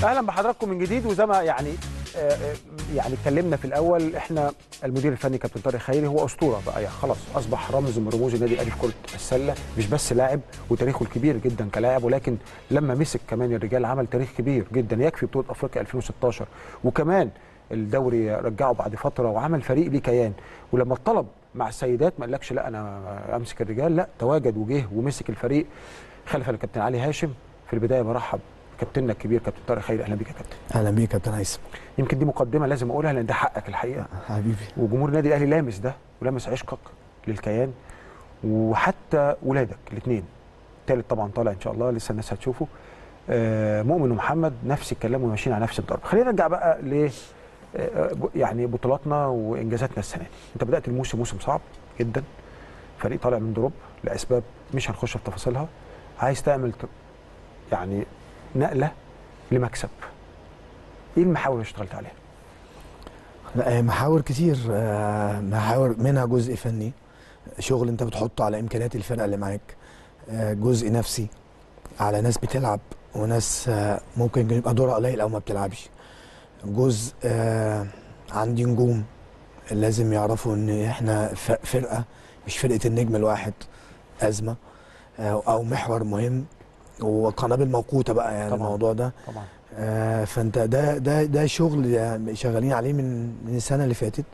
اهلا بحضراتكم من جديد وزي ما يعني آه، آه، يعني اتكلمنا في الاول احنا المدير الفني كابتن طارق خيري هو اسطوره بقى يعني خلاص اصبح رمز من رموز النادي الاهلي في كره السله مش بس لاعب وتاريخه الكبير جدا كلاعب ولكن لما مسك كمان الرجال عمل تاريخ كبير جدا يكفي بطوله افريقيا 2016 وكمان الدوري رجعه بعد فتره وعمل فريق ليه كيان ولما اتطلب مع السيدات ما قالكش لا انا امسك الرجال لا تواجد وجه ومسك الفريق خلف الكابتن علي هاشم في البدايه برحب كابتننا الكبير كابتن طارق خيري اهلا بيك يا كابتن اهلا بيك يا كابتن هيثم يمكن دي مقدمه لازم اقولها لان ده حقك الحقيقه حبيبي وجمهور النادي الاهلي لامس ده ولامس عشقك للكيان وحتى ولادك الاثنين الثالث طبعا طالع ان شاء الله لسه الناس هتشوفه آه، مؤمن ومحمد نفس الكلام وماشيين على نفس الضرب خلينا نرجع بقى ل آه، ب- يعني بطولاتنا وانجازاتنا السنه دي انت بدات الموسم موسم صعب جدا فريق طالع من دروب لاسباب مش هنخش في تفاصيلها عايز تعمل ت- يعني نقله لمكسب ايه المحاور اللي اشتغلت عليها لا آه، محاور كتير آه، محاور منها جزء فني شغل انت بتحطه على امكانيات الفرقه اللي معاك آه، جزء نفسي على ناس بتلعب وناس آه، ممكن يبقى دورها قليل او ما بتلعبش جزء آه، عندي نجوم لازم يعرفوا ان احنا ف- فرقه مش فرقه النجم الواحد ازمه آه، او محور مهم وقنابل موقوته بقى يعني طبعاً. الموضوع ده طبعا آه، فانت ده ده ده شغل يعني شغالين عليه من من السنه اللي فاتت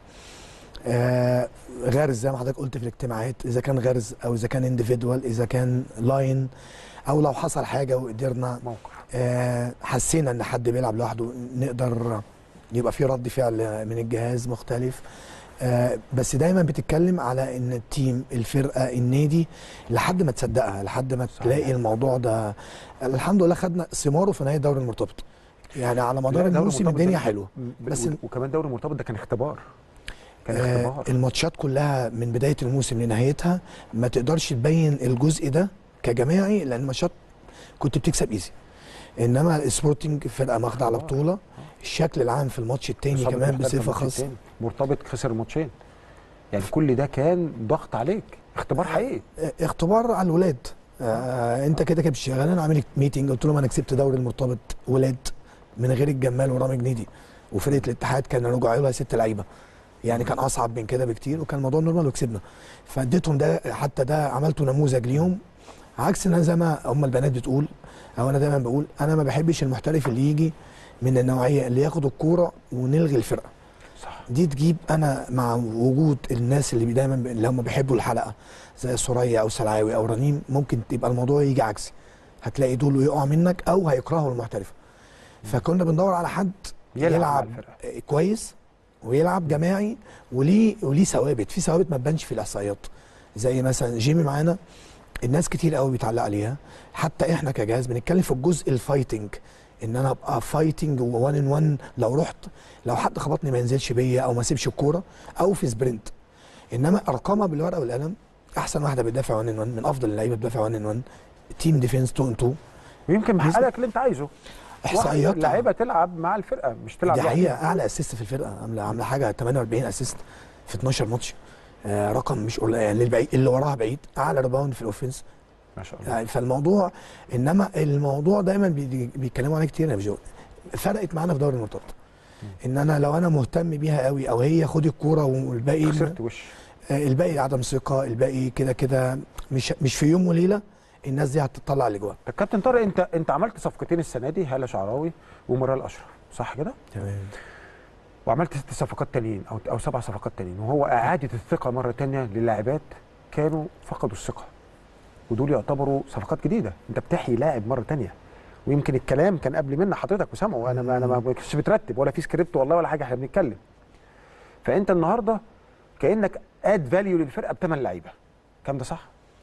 آه، غرز زي ما حضرتك قلت في الاجتماعات اذا كان غرز او اذا كان انديفيدوال اذا كان لاين او لو حصل حاجه وقدرنا موقف آه، حسينا ان حد بيلعب لوحده نقدر يبقى في رد فعل من الجهاز مختلف آه، بس دايما بتتكلم على ان التيم الفرقه النادي لحد ما تصدقها لحد ما صحيح. تلاقي الموضوع ده الحمد لله خدنا ثماره في نهايه الدوري المرتبط يعني على مدار لا، دوري الموسم مرتبط الدنيا ده- حلوه ب- بس و- وكمان دوري مرتبط ده كان اختبار كان آه اختبار الماتشات كلها من بدايه الموسم لنهايتها ما تقدرش تبين الجزء ده كجماعي لان الماتشات كنت بتكسب ايزي انما السبورتنج فرقه ماخده على آه. بطوله الشكل العام في الماتش التاني إصابة كمان مختلفة بصفه الماتش خاصه التاني. مرتبط خسر ماتشين يعني كل ده كان ضغط عليك اختبار حقيقي آه، اختبار على الولاد آه انت كده كده شغال انا عامل ميتنج قلت لهم انا كسبت دوري المرتبط ولاد من غير الجمال ورامي جنيدي وفرقه الاتحاد كان رجعوا لها ست لعيبه يعني كان اصعب من كده بكتير وكان الموضوع نورمال وكسبنا فاديتهم ده حتى ده عملته نموذج ليهم عكس ان أنا زي ما هم البنات بتقول او انا دايما بقول انا ما بحبش المحترف اللي يجي من النوعيه اللي ياخد الكوره ونلغي الفرقه صح دي تجيب انا مع وجود الناس اللي دايما ب- اللي هم بيحبوا الحلقه زي سوريا او سلعاوي او رنيم ممكن تبقى الموضوع يجي عكسي هتلاقي دول يقعوا منك او هيكرهوا المحترف فكنا بندور على حد يلعب يلعب, مع يلعب الفرقة. كويس ويلعب جماعي وليه وليه ثوابت في ثوابت ما تبانش في الاحصائيات زي مثلا جيمي معانا الناس كتير قوي بيتعلق عليها حتى احنا كجهاز بنتكلم في الجزء الفايتنج ان انا ابقى فايتنج وان ان وان لو رحت لو حد خبطني ما ينزلش بيا او ما اسيبش الكوره او في سبرنت انما ارقامها بالورقه والقلم احسن واحده بتدافع 1 ان 1 من افضل اللعيبه بتدافع 1 ان 1 تيم ديفense 2 ان 2 ويمكن محقق لك اللي انت عايزه احصائيات واحد لعيبه تلعب مع الفرقه مش تلعب دي لوحدها. حقيقه اعلى اسيست في الفرقه عامله عامله حاجه 48 اسيست في 12 ماتش آه رقم مش قليل يعني البعيد اللي وراها بعيد اعلى ريباوند في الاوفنس ما شاء الله يعني فالموضوع انما الموضوع دايما بي- بيتكلموا عليه كتير يا بجو فرقت معانا في دوري المرتبط ان انا لو انا مهتم بيها قوي او هي خدي الكوره والباقي خسرت وش آه، الباقي عدم ثقه الباقي كده كده مش مش في يوم وليله الناس دي هتطلع اللي جواها طب كابتن طارق انت انت عملت صفقتين السنه دي هاله شعراوي ومرال اشرف صح كده تمام وعملت ست صفقات تانيين او او سبع صفقات تانيين وهو اعاده الثقه مره تانية للاعبات كانوا فقدوا الثقه ودول يعتبروا صفقات جديده انت بتحيي لاعب مره تانية ويمكن الكلام كان قبل منا حضرتك وسامه وانا ما انا ما كنتش بترتب ولا في سكريبت والله ولا حاجه احنا بنتكلم فانت النهارده كانك اد فاليو للفرقه بثمان لعيبه كام ده صح؟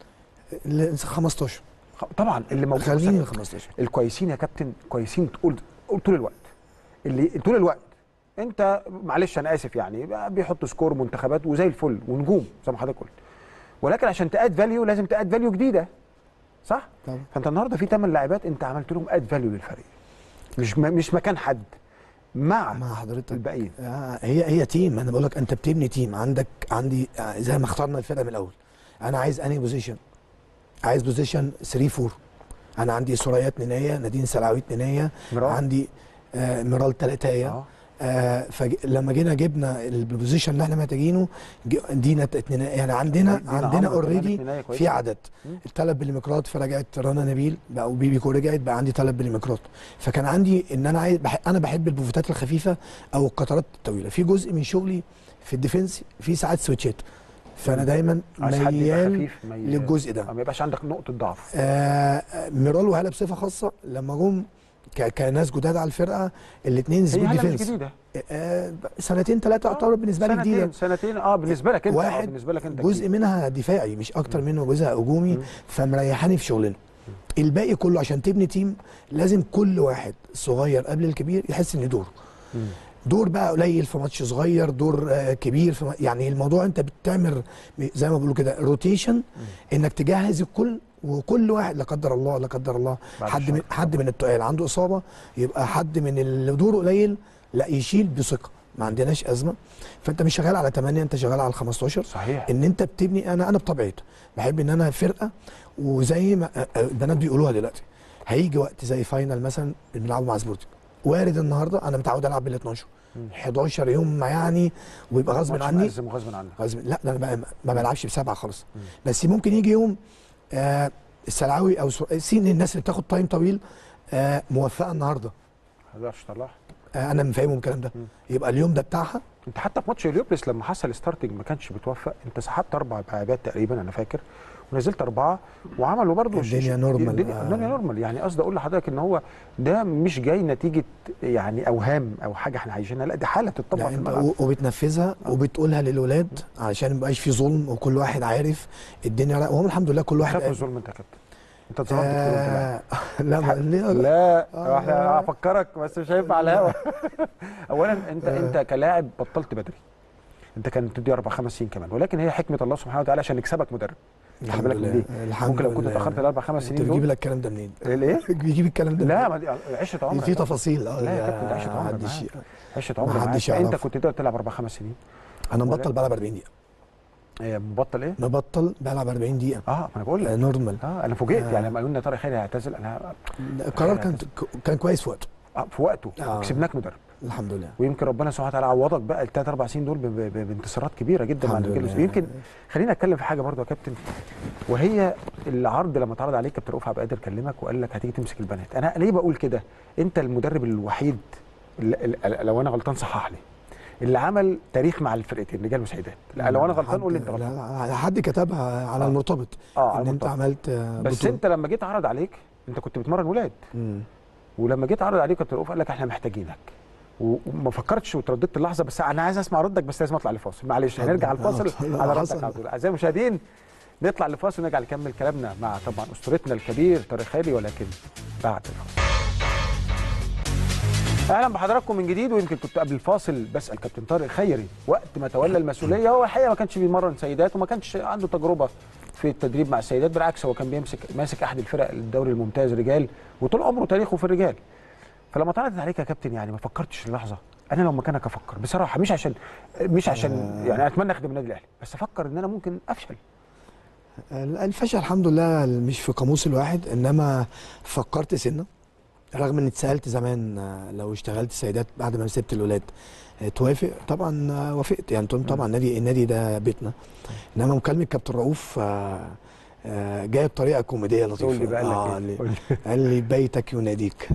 ل- 15 خ- طبعا اللي موجود خليني ال 15 الكويسين يا كابتن كويسين تقول تقول طول الوقت اللي طول الوقت انت معلش انا اسف يعني بيحطوا سكور منتخبات وزي الفل ونجوم زي ما حضرتك قلت ولكن عشان تاد فاليو لازم تاد فاليو جديده صح؟ طبعا فانت النهارده في ثمان لاعبات انت عملت لهم اد فاليو للفريق مش م- مش مكان حد مع, مع حضرتك الباقيين آه، هي هي تيم انا بقول لك انت بتبني تيم عندك عندي آه، زي ما اخترنا الفرقه من الاول انا عايز انهي بوزيشن عايز بوزيشن 3 4 انا عندي سوريات نينيه نادين سلعويت نينيه مراد. عندي آه ميرال تلاتايه اه آه فلما جينا جبنا البوزيشن اللي احنا محتاجينه ج- دينا اتنين يعني عندنا دينا عندنا عمرو كمان اوريدي اتنينية كويسة. في عدد مم. الثلاث بليمقراط فرجعت رنا نبيل بقى وبيبي كو رجعت بقى عندي ثلاث بليمقراط فكان عندي ان انا عايز بح انا بحب البوفتات الخفيفه او القطرات الطويله في جزء من شغلي في الديفنس في ساعات سويتشات فانا دايما عايز حد يبقى ميال خفيف ما ي- للجزء ده آه، ما يبقاش عندك نقطه ضعف آه ميرال وهلا بصفه خاصه لما جم ك- كناس جداد على الفرقه الاثنين هي سبيد هلا مش ديفنس جديده آه سنتين ثلاثه آه، يعتبر بالنسبه لي سنتين جديده سنتين اه بالنسبه لك انت آه واحد بالنسبه لك انت جزء جديد. منها دفاعي مش اكتر منه جزء هجومي مم. فمريحاني في شغلنا الباقي كله عشان تبني تيم لازم كل واحد صغير قبل الكبير يحس ان دوره مم. دور بقى قليل في ماتش صغير دور آه، كبير في م- يعني الموضوع انت بتعمل زي ما بيقولوا كده روتيشن انك تجهز الكل وكل واحد لا قدر الله لا قدر الله بعد حد من الشر. حد من التقال عنده اصابه يبقى حد من اللي دوره قليل لا يشيل بثقه ما عندناش ازمه فانت مش شغال على 8 انت شغال على 15 صحيح ان انت بتبني انا انا بطبيعتي بحب ان انا فرقه وزي ما آه، آه، البنات بيقولوها دلوقتي هيجي وقت زي فاينل مثلا بنلعبه مع سبورتنج وارد النهارده انا متعود العب بال 12 مم. 11 يوم ما يعني ويبقى غصب ماتش عني مأزم وغصب عنك غصب لا ده انا بقى ما بلعبش بسبعه خالص مم. بس ممكن يجي يوم آه السلعوي او سو- سين الناس اللي بتاخد تايم طويل آه موفقه النهارده ما تقدرش تطلعها آه انا مفهمهم الكلام ده مم. يبقى اليوم ده بتاعها انت حتى في ماتش اليوبلس لما حصل ستارتنج ما كانش بتوفق انت سحبت اربع بعبات تقريبا انا فاكر ونزلت اربعه وعملوا برضه الدنيا نورمال. الدنيا, آه. الدنيا نورمال يعني قصدي اقول لحضرتك ان هو ده مش جاي نتيجه يعني اوهام او حاجه احنا عايشينها لا دي حاله بتطبق لا في انت الملعب و- وبتنفذها وبتقولها للولاد علشان ما يبقاش في ظلم وكل واحد عارف الدنيا را- وهم الحمد لله كل واحد خاف من قاعد- الظلم انت يا كابتن انت اتظلمت كتير وانت لاعب. آه لا ما- ليه- لا آه. احنا هفكرك بس مش هينفع على الهوا اولا انت انت كلاعب بطلت بدري انت كان تدي اربع خمس سنين كمان ولكن هي حكمه الله سبحانه وتعالى عشان يكسبك مدرب خلي الحمد بالك من لله دي الحمد ممكن لو كنت لله. اتاخرت الاربع خمس انت سنين بتجيب دول لك الكلام ده منين؟ الايه؟ بيجيب الكلام ده لا منين؟ ما دي عشره عمر في تفاصيل اه لا يا كابتن، ده عشرة عمر عندي معاك. شيء عشره عمر ما معاك حدش انت يعرف. كنت تقدر تلعب اربع خمس سنين انا ولا- مبطل بلعب 40 دقيقه إيه، مبطل ايه؟ مبطل بلعب 40 دقيقه اه ما انا بقول لك آه، نورمال اه انا فوجئت آه. يعني لما قلنا طارق خيري هيعتزل انا القرار كان كان كويس في وقته آه في وقته آه. كسبناك مدرب الحمد لله ويمكن ربنا سبحانه وتعالى عوضك بقى الثلاث اربع سنين دول ب- ب- بانتصارات كبيره جدا مع الحمد الرجال لله. المسلمين. يمكن خلينا اتكلم في حاجه برضو يا كابتن وهي العرض لما اتعرض عليك كابتن رؤوف عبد القادر كلمك وقال لك هتيجي تمسك البنات انا ليه بقول كده انت المدرب الوحيد اللي اللي- لو انا غلطان صحح لي اللي عمل تاريخ مع الفرقتين رجال وسيدات لا لو انا غلطان قول لي انت لا غلطان لا حد كتبها على آه. المرتبط اه على ان انت المنطقة. عملت آه، بس بطولة. انت لما جيت عرض عليك انت كنت بتمرن ولاد مم. ولما جيت عرض عليك كابتن رؤوف قال لك احنا محتاجينك و- وما فكرتش وترددت اللحظه بس انا عايز اسمع ردك بس لازم اطلع لفاصل معلش هنرجع اتفضل. الفاصل لا، على ردك حصل. على طول اعزائي المشاهدين نطلع لفاصل ونرجع نكمل كلامنا مع طبعا اسطورتنا الكبير طارق خيري ولكن بعد الفاصل اهلا بحضراتكم من جديد ويمكن كنت قبل الفاصل بسال كابتن طارق خيري وقت ما تولى المسؤوليه هو الحقيقه ما كانش بيمرن سيدات وما كانش عنده تجربه في التدريب مع السيدات بالعكس هو كان بيمسك ماسك احد الفرق الدوري الممتاز رجال وطول عمره تاريخه في الرجال فلما اتعرضت عليك يا كابتن يعني ما فكرتش لحظه انا لو مكانك افكر بصراحه مش عشان مش عشان يعني اتمنى اخدم النادي الاهلي بس افكر ان انا ممكن افشل الفشل الحمد لله مش في قاموس الواحد انما فكرت سنه رغم اني اتسالت زمان آه، لو اشتغلت سيدات بعد ما سبت الولاد آه، توافق طبعا آه، وافقت يعني قلت لهم طبعا النادي النادي ده بيتنا انما مكالمه كابتن رؤوف آه، آه، جايه بطريقه كوميديه لطيفه قول لي بقى آه، لك قال ايه لي- قول لي. قال لي بيتك يناديك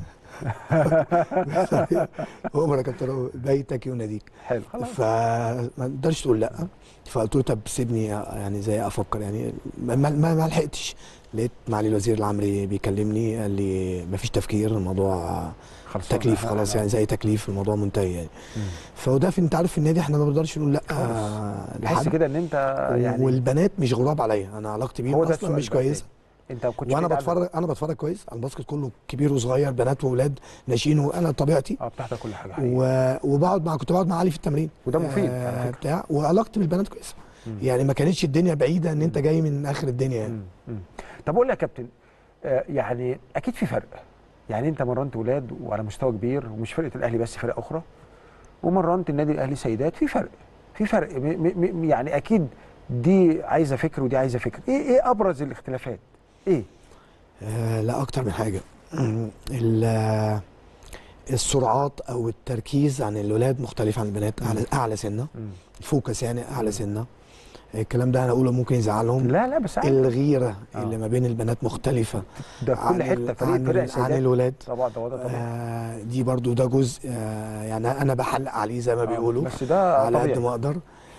هو يا كابتن رؤوف بيتك يناديك حلو خلاص فما تقدرش تقول لا فقلت له طب سيبني يعني زي افكر يعني ما, ما, ما لحقتش لقيت معالي الوزير العمري بيكلمني قال لي ما فيش تفكير الموضوع خلاص تكليف خلاص يعني زي تكليف الموضوع منتهي يعني فوده في انت عارف في النادي احنا ما بنقدرش نقول لا آه، تحس لحد كده ان انت يعني والبنات مش غراب عليا انا علاقتي هو بيهم ده اصلا السؤال مش بقى كويسه انت ما كنتش وانا بعيد عنه. بتفرج انا بتفرج كويس على الباسكت كله كبير وصغير بنات واولاد ناشئين وانا طبيعتي اه بتحضر كل حاجه حقيقي. و... وبقعد مع كنت بقعد مع علي في التمرين وده مفيد على آه فكرة. بتاع وعلاقتي بالبنات كويسه مم. يعني ما كانتش الدنيا بعيده ان انت جاي من اخر الدنيا يعني مم. مم. طب قول لي يا كابتن آه، يعني اكيد في فرق يعني انت مرنت ولاد وعلى مستوى كبير ومش فرقه الاهلي بس فرق اخرى ومرنت النادي الاهلي سيدات في فرق في فرق م م م يعني اكيد دي عايزه فكر ودي عايزه فكر ايه ايه ابرز الاختلافات ايه آه لا اكتر من حاجه ال- السرعات او التركيز عن الولاد مختلف عن البنات اعلى اعلى سنه مم. الفوكس يعني اعلى سنه الكلام ده انا اقوله ممكن يزعلهم لا لا بس عادي. الغيره آه. اللي ما بين البنات مختلفه ده في كل عن حته ال- فريق عن, فرق ال- عن سيدات الولاد طبعا ده وضع طبعا آه دي برضو ده جزء آه يعني انا بحلق عليه زي ما آه، بيقولوا بس ده على قد طبيعي ما اقدر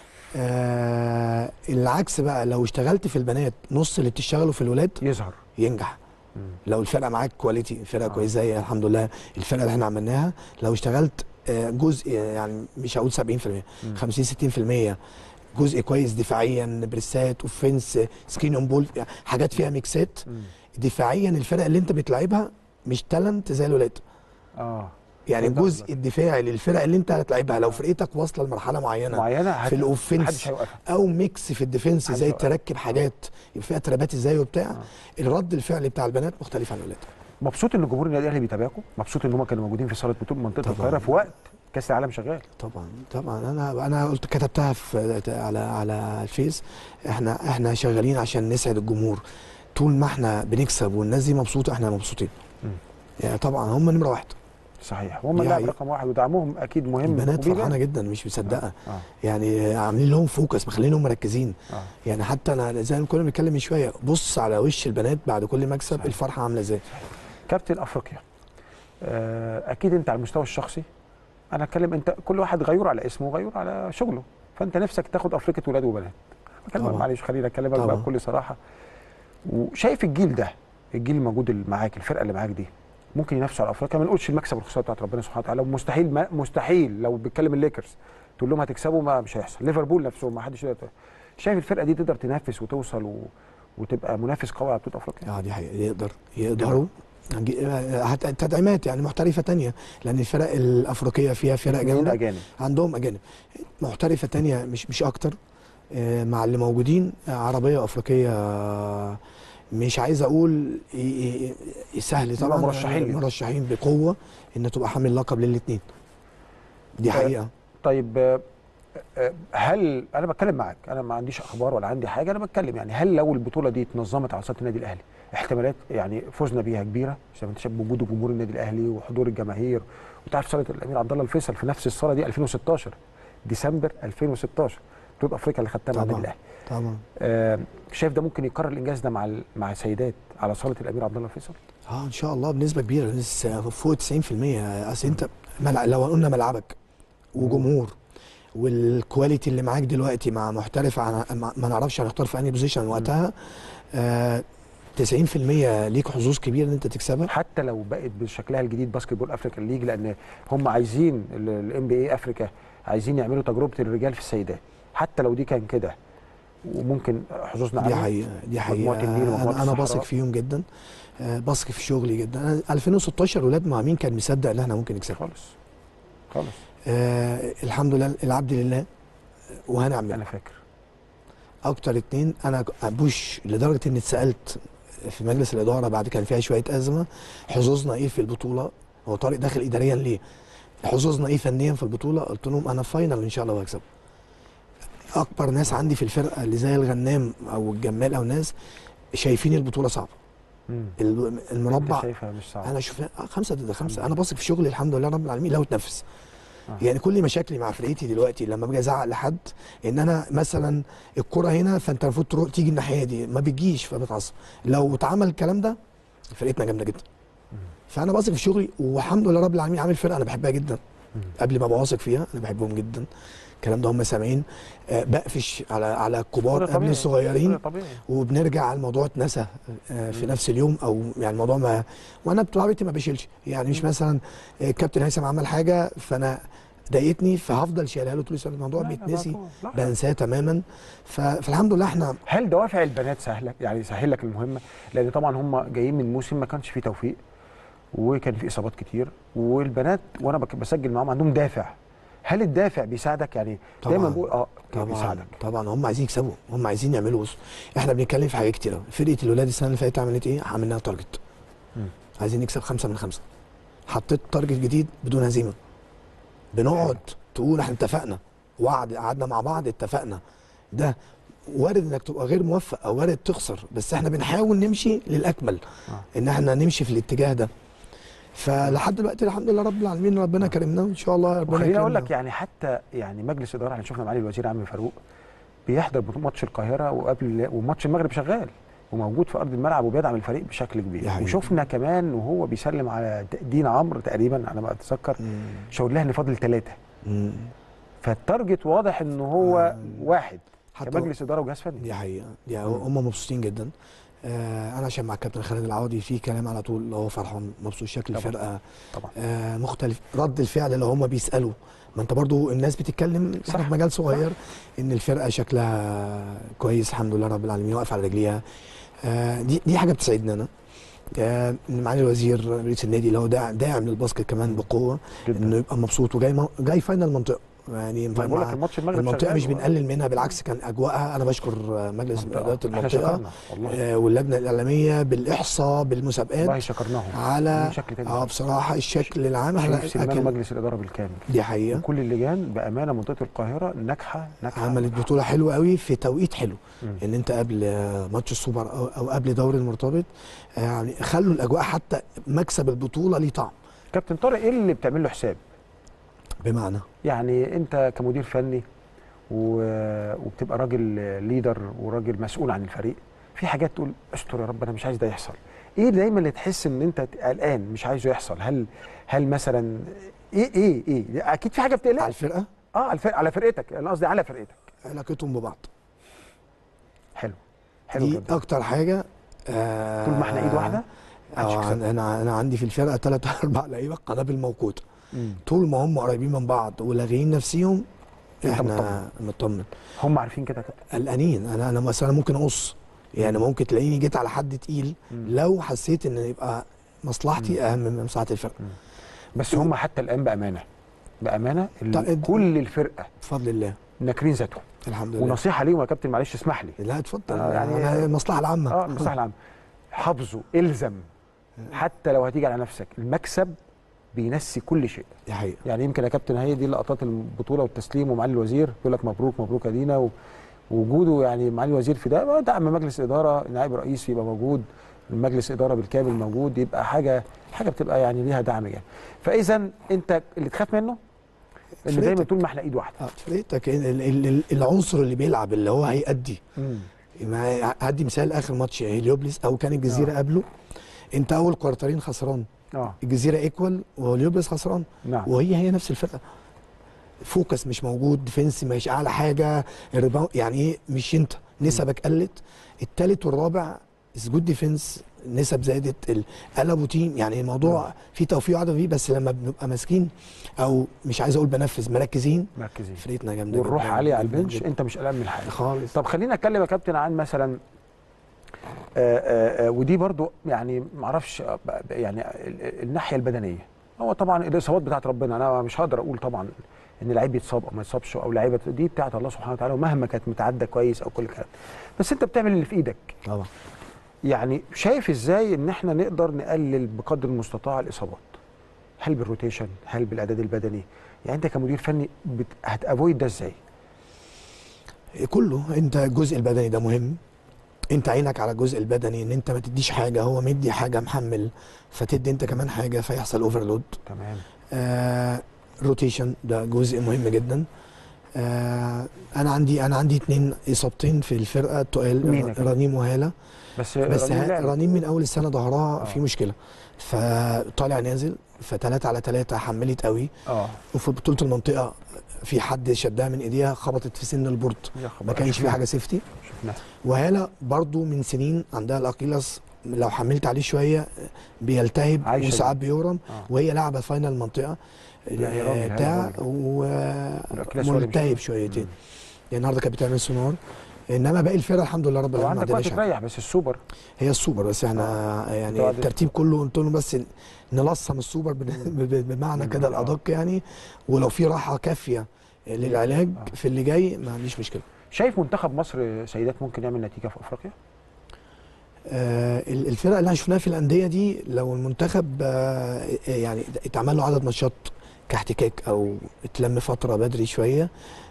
آه العكس بقى لو اشتغلت في البنات نص اللي بتشتغلوا في الولاد يظهر ينجح مم. لو الفرقه معاك كواليتي الفرقه آه. آه. كويسه زي الحمد لله الفرقه اللي احنا عملناها لو اشتغلت آه، جزء يعني مش هقول 70% مم. 50 60% جزء كويس دفاعيا بريسات اوفنس سكرين اون بول يعني حاجات فيها ميكسات مم. دفاعيا الفرقه اللي انت بتلعبها مش تالنت زي الولاد اه يعني فهمت الجزء قصدك. الدفاعي للفرق اللي انت هتلعبها لو فرقتك واصله لمرحله معينه معينه هت- في الأوفنس. محدش هيوقفها او ميكس في الديفنس عايز زي أوقف. تركب حاجات يبقى فيها ترابات ازاي وبتاع آه. الرد الفعلي بتاع البنات مختلف عن الولاد مبسوط ان جمهور النادي الاهلي بيتابعكم مبسوط ان هم كانوا موجودين في صاله بطوله منطقه طبعاً. القاهره في وقت كاس العالم شغال طبعا طبعا انا انا قلت كتبتها في على على الفيس احنا احنا شغالين عشان نسعد الجمهور طول ما احنا بنكسب والناس دي مبسوطه احنا مبسوطين مم. يعني طبعا هم نمره واحد صحيح هم دي اللاعب حقيقة. رقم واحد ودعمهم اكيد مهم البنات وبيبان. فرحانه جدا مش مصدقه اه يعني عاملين لهم فوكس مخلينهم مركزين اه يعني حتى انا زي ما كنا بنتكلم من شويه بص على وش البنات بعد كل مكسب صحيح. الفرحه عامله ازاي كابتن افريقيا آه، اكيد انت على المستوى الشخصي انا اتكلم انت كل واحد غيور على اسمه وغيور على شغله فانت نفسك تاخد افريقيا ولاد وبنات بكلمك طبعا. معلش خليني اكلمك بقى طبعا. بكل صراحه وشايف الجيل ده الجيل الموجود اللي معاك الفرقه اللي معاك دي ممكن ينافسوا على افريقيا ما نقولش المكسب والخساره بتاعت ربنا سبحانه وتعالى مستحيل ما مستحيل لو بيتكلم الليكرز تقول لهم هتكسبوا ما مش هيحصل ليفربول نفسهم ما حدش يقدر شايف الفرقه دي تقدر تنافس وتوصل و... وتبقى منافس قوي على بطوله افريقيا اه دي حقيقة يقدر يقدروا هنجي- هت- تدعيمات يعني محترفه تانية لان الفرق الافريقيه فيها فرق مين جامده اجانب عندهم اجانب محترفه تانية مش مش اكتر آه، مع اللي موجودين آه، عربيه وافريقيه آه، مش عايز اقول ي- ي- ي- سهل يبقى طبعا مرشحين ليه. مرشحين بقوه ان تبقى حامل لقب للاثنين دي آه، حقيقه طيب آه، آه، هل انا بتكلم معاك انا ما عنديش اخبار ولا عندي حاجه انا بتكلم يعني هل لو البطوله دي اتنظمت على صاله النادي الاهلي احتمالات يعني فوزنا بيها كبيره زي ما انت شايف بوجود جمهور النادي الاهلي وحضور الجماهير وانت عارف صاله الامير عبد الله الفيصل في نفس الصاله دي 2016 ديسمبر 2016 بطوله افريقيا اللي خدتها مع النادي طبعا الاهلي طبعا آه، شايف ده ممكن يكرر الانجاز ده مع ال- مع سيدات على صاله الامير عبد الله الفيصل اه ان شاء الله بنسبه كبيره لسه فوق 90% اصل انت ملع... لو قلنا ملعبك وجمهور والكواليتي اللي معاك دلوقتي مع محترف عن... ما ما نعرفش هنختار في انهي بوزيشن وقتها آه 90% ليك حظوظ كبيره ان انت تكسبها حتى لو بقت بشكلها الجديد باسكت بول افريكا ليج لان هم عايزين الام بي اي افريكا عايزين يعملوا تجربه الرجال في السيدات حتى لو دي كان كده وممكن حظوظنا دي عالية. حقيقه دي مجموعة حقيقه النيل ومجموعة انا, أنا بثق الصحراء. فيهم جدا آه بثق في شغلي جدا أنا 2016 ولاد مع مين كان مصدق ان احنا ممكن نكسب خالص خالص آه الحمد لله العبد لله وهنعمل انا فاكر اكتر اتنين انا بوش لدرجه اني اتسالت في مجلس الاداره بعد كان فيها شويه ازمه حظوظنا ايه في البطوله هو طارق داخل اداريا ليه حظوظنا ايه فنيا في البطوله قلت لهم انا فاينل ان شاء الله وهكسب اكبر ناس عندي في الفرقه اللي زي الغنام او الجمال او ناس شايفين البطوله صعبه مم. ال- انت المربع شايفها مش صعب انا شوف آه، خمسه ضد خمسه الحمد انا باثق في شغلي الحمد لله رب العالمين لو اتنفس آه. يعني كل مشاكلي مع فرقتي دلوقتي لما باجي ازعق لحد ان انا مثلا الكره هنا فانت المفروض تروح تيجي الناحيه دي ما بتجيش فبتعصب لو اتعمل الكلام ده فرقتنا جامده جدا فانا واثق في شغلي والحمد لله رب العالمين عامل فرقه انا بحبها جدا مم. قبل ما ابقى واثق فيها انا بحبهم جدا الكلام ده هم سامعين آه، بقفش على على الكبار ده قبل طبيعي. الصغيرين ده طبيعي وبنرجع على الموضوع اتنسى آه، في مم. نفس اليوم او يعني الموضوع ما وانا بطبيعتي ما بشيلش يعني مش مم. مثلا آه، الكابتن هيثم عمل حاجه فانا ضايقتني فهفضل شايلها له طول السنه الموضوع لا، لا، بيتنسي طبعاً. لا. بنساه تماما ف- فالحمد لله احنا هل دوافع البنات سهله يعني سهل لك المهمه لان طبعا هم جايين من موسم ما كانش فيه توفيق وكان في اصابات كتير والبنات وانا بك- بسجل معاهم عندهم دافع هل الدافع بيساعدك يعني دايما طبعاً. بقول اه طبعا بيساعدك طبعا هم عايزين يكسبوا هم عايزين يعملوا بص احنا بنتكلم في حاجات كتير أوي. فرقه الولاد السنه اللي فاتت عملت ايه؟ عملناها تارجت مم. عايزين نكسب خمسه من خمسه حطيت تارجت جديد بدون هزيمه بنقعد تقول احنا اتفقنا وعد قعدنا مع بعض اتفقنا ده وارد انك تبقى غير موفق او وارد تخسر بس احنا بنحاول نمشي للاكمل آه. ان احنا نمشي في الاتجاه ده فلحد دلوقتي الحمد لله رب العالمين ربنا كرمنا وان شاء الله ربنا وخليني اقول يكرمنا. لك يعني حتى يعني مجلس اداره احنا شفنا معالي الوزير عم فاروق بيحضر ماتش القاهره وقبل وماتش المغرب شغال وموجود في ارض الملعب وبيدعم الفريق بشكل دي كبير حقيقة. وشفنا كمان وهو بيسلم على دين عمرو تقريبا على ما اتذكر مم. شاور لها ان فاضل ثلاثه مم. فالتارجت واضح ان هو آه. واحد حتى كمجلس اداره وجهاز فني دي حقيقه دي هم مبسوطين جدا آه انا عشان مع الكابتن خالد العوضي في كلام على طول اللي هو فرحان مبسوط شكل طبعا. الفرقه طبعا آه مختلف رد الفعل اللي هم بيسالوا ما انت برضو الناس بتتكلم صح. احنا في مجال صغير ان الفرقه شكلها كويس الحمد لله رب العالمين واقف على رجليها آه دي دي حاجه بتسعدنا انا آه إن معالي الوزير رئيس النادي اللي هو داعم داعم للباسكت كمان بقوه انه جدا يبقى مبسوط وجاي مو- جاي فاينل منطقه يعني ما بقول لك مع- الماتش المغرب المنطقه شغال مش و- بنقلل منها بالعكس كان اجواءها انا بشكر آه، مجلس منطقة. اداره احنا المنطقه شكرنا والله آه، واللجنه الاعلاميه بالاحصاء بالمسابقات والله شكرناهم على بشكل تاني اه بصراحه الشكل العام احنا شريف سليمان أكل ومجلس الاداره بالكامل دي حقيقه وكل اللجان بامانه منطقه القاهره ناجحه ناجحه عملت بطوله حلوه قوي في توقيت حلو مم. ان انت قبل آه، ماتش السوبر او, أو قبل دوري المرتبط آه، يعني خلوا الاجواء حتى مكسب البطوله ليه طعم كابتن طارق ايه اللي بتعمل له حساب بمعنى يعني انت كمدير فني و- وبتبقى راجل ليدر وراجل مسؤول عن الفريق في حاجات تقول استر يا رب انا مش عايز ده يحصل ايه دايما اللي تحس ان انت قلقان مش عايزه يحصل هل هل مثلا ايه ايه ايه اكيد في حاجه على بتقلقك الفرقه اه على الفرق على فرقتك انا قصدي على فرقتك علاقتهم ببعض حلو حلو دي جدا اكتر حاجه آه طول ما احنا ايد واحده محدش اه يكسب. انا انا عندي في الفرقه ثلاث اربع لعيبه قنابل موقوته مم. طول ما هم قريبين من بعض ولاغيين نفسيهم انت احنا مطمن هم عارفين كده يا كابتن قلقانين انا انا مثلا ممكن اقص يعني مم. ممكن تلاقيني جيت على حد تقيل مم. لو حسيت ان يبقى مصلحتي اهم من مصلحه الفرقه بس هم حتى الان بامانه بامانه ال- طيب. كل الفرقه بفضل الله ناكرين ذاتهم الحمد لله ونصيحه ليهم يا كابتن معلش اسمح لي لا اتفضل آه، يعني- يعني انا المصلحه العامه اه المصلحه العامه حافظوا الزم حتى لو هتيجي على نفسك المكسب بينسي كل شيء دي حقيقه يعني يمكن يا كابتن هي دي لقطات البطوله والتسليم ومعالي الوزير يقول لك مبروك مبروك يا دينا و- ووجوده يعني معالي الوزير في ده دعم مجلس اداره نائب رئيس يبقى موجود مجلس اداره بالكامل موجود يبقى حاجه حاجه بتبقى يعني ليها دعم يعني فاذا انت اللي تخاف منه ان دايما فرقتك. طول ما احنا ايد واحده اه فرقتك ال- ال- ال- العنصر اللي بيلعب اللي هو هيأدي ما- هدي مثال اخر ماتش هليوبلس او كان الجزيره آه. قبله انت اول كوارترين خسران اه الجزيره ايكوال وهليوبلس خسران نعم وهي هي نفس الفرقه فوكس مش موجود ديفنس مش اعلى حاجه الريباوند يعني ايه مش انت نسبك قلت التالت والرابع از جود ديفنس نسب زادت ال- قلبوا تيم يعني الموضوع فيه توفيق وعدم فيه بس لما بنبقى ماسكين او مش عايز اقول بنفذ مركزين مركزين فرقتنا جامده والروح جداً عاليه على جداً البنش جداً. انت مش قلقان من حاجه خالص طب خلينا اتكلم يا كابتن عن مثلا آآ آآ ودي برضو يعني معرفش آه، ب- ب- يعني ال- ال- الناحيه البدنيه هو طبعا الاصابات بتاعت ربنا انا مش هقدر اقول طبعا ان لعيب يتصاب او ما يتصابش او لعيبه دي بتاعت الله سبحانه وتعالى ومهما كانت متعدى كويس او كل الكلام بس انت بتعمل اللي في ايدك طبعا يعني شايف ازاي ان احنا نقدر نقلل بقدر المستطاع الاصابات هل بالروتيشن هل بالاعداد البدني يعني انت كمدير فني بت... هتافويد ده ازاي كله انت الجزء البدني ده مهم انت عينك على الجزء البدني ان انت ما تديش حاجه هو مدي حاجه محمل فتدي انت كمان حاجه فيحصل اوفرلود تمام آه روتيشن ده جزء مهم جدا آه انا عندي انا عندي اتنين اصابتين في الفرقه تقال مين يا كابتن؟ رنيم وهاله بس بس رنيم ها- لعب. رنيم من اول السنه ظهرها آه. في مشكله فطالع نازل فتلاتة على تلاتة حملت قوي اه وفي بطوله المنطقه في حد شدها من ايديها خبطت في سن البورد يا خبر ما كانش في شفناها. حاجه سيفتي شفناها وهالة برضو من سنين عندها الاقيلس لو حملت عليه شويه بيلتهب عايشة وساعات بيورم آه. وهي لعبه فاينل منطقه لا يا راجل، هالة بتاع راجل. والأكيلس هو اللي وملتهب مش- شويتين مم. يعني النهارده كانت بتعمل سونار انما باقي الفرقه الحمد لله رب هو العالمين ما عندك وقت عندناش حاجه تريح بس السوبر هي السوبر بس احنا يعني بعد- الترتيب كله قلت لهم بس نلصم السوبر بن- ب- ب- بمعنى كده آه. الادق يعني ولو في راحه كافيه للعلاج آه. في اللي جاي ما عنديش مشكله شايف منتخب مصر سيدات ممكن يعمل نتيجه في افريقيا؟ آه، ال- الفرق اللي احنا شفناها في الانديه دي لو المنتخب آه، يعني اتعمل له عدد ماتشات كاحتكاك او اتلم فتره بدري شويه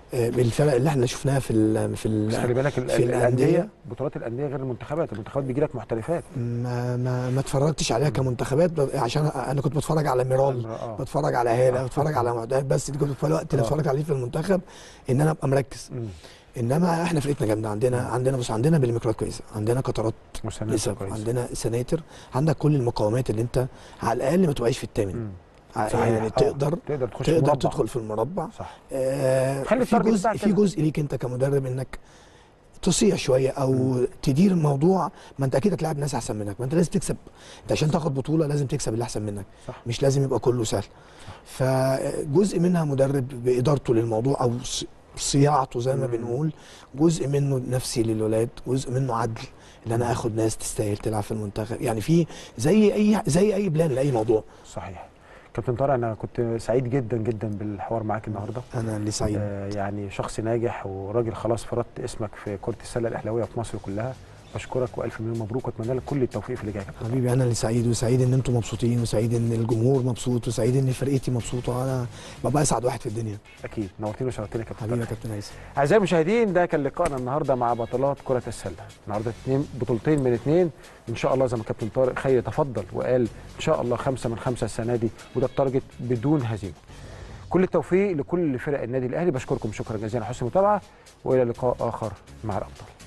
آه، بالفرق اللي احنا شفناها في ال في بس خلي ال بالك ال- في الانديه الأندية. بطولات الانديه غير المنتخبات المنتخبات بيجي لك محترفات ما ما ما اتفرجتش عليها كمنتخبات ب- عشان انا كنت بتفرج على ميرال آه. بتفرج على هاله آه. بتفرج على معدات بس دي كنت في الوقت اللي آه. اتفرج عليه في المنتخب ان انا ابقى مركز مم. انما احنا فرقتنا جامده عندنا عندنا بص عندنا بالميكروات كويسه عندنا قطرات مساندة نسب كويسة. عندنا سناتر عندك كل المقاومات اللي انت على الاقل ما تبقاش في الثامن مم. ع- صحيح. يعني آه. تقدر تقدر تخش تقدر مربع. تدخل في المربع صح آه خلي في التارجت جزء بتاعك في كده. جزء ليك انت كمدرب انك تصيع شويه او مم. تدير الموضوع ما انت اكيد هتلاعب ناس احسن منك ما انت لازم تكسب انت عشان تاخد بطوله لازم تكسب اللي احسن منك صح مش لازم يبقى كله سهل فجزء منها مدرب بادارته للموضوع او ص- صياعته زي ما مم. بنقول جزء منه نفسي للولاد جزء منه عدل ان انا اخد ناس تستاهل تلعب في المنتخب يعني في زي اي زي اي بلان لاي موضوع صحيح كابتن طارق انا كنت سعيد جدا جدا بالحوار معاك النهارده انا اللي سعيد آه يعني شخص ناجح وراجل خلاص فرضت اسمك في كره السله الاهلاويه في مصر كلها بشكرك والف مليون مبروك واتمنى لك كل التوفيق في اللي جاي يا كابتن حبيبي انا اللي سعيد وسعيد ان انتم مبسوطين وسعيد ان الجمهور مبسوط وسعيد ان فرقتي مبسوطه انا ببقى اسعد واحد في الدنيا اكيد نورتني وشرفتني يا كابتن حبيبي يا طارق. كابتن هيثم اعزائي المشاهدين ده كان لقائنا النهارده مع بطلات كره السله النهارده اتنين بطولتين من اتنين ان شاء الله زي ما كابتن طارق خيري تفضل وقال ان شاء الله خمسه من خمسه السنه دي وده التارجت بدون هزيمه كل التوفيق لكل فرق النادي الاهلي بشكركم شكرا جزيلا على حسن المتابعه والى لقاء اخر مع الابطال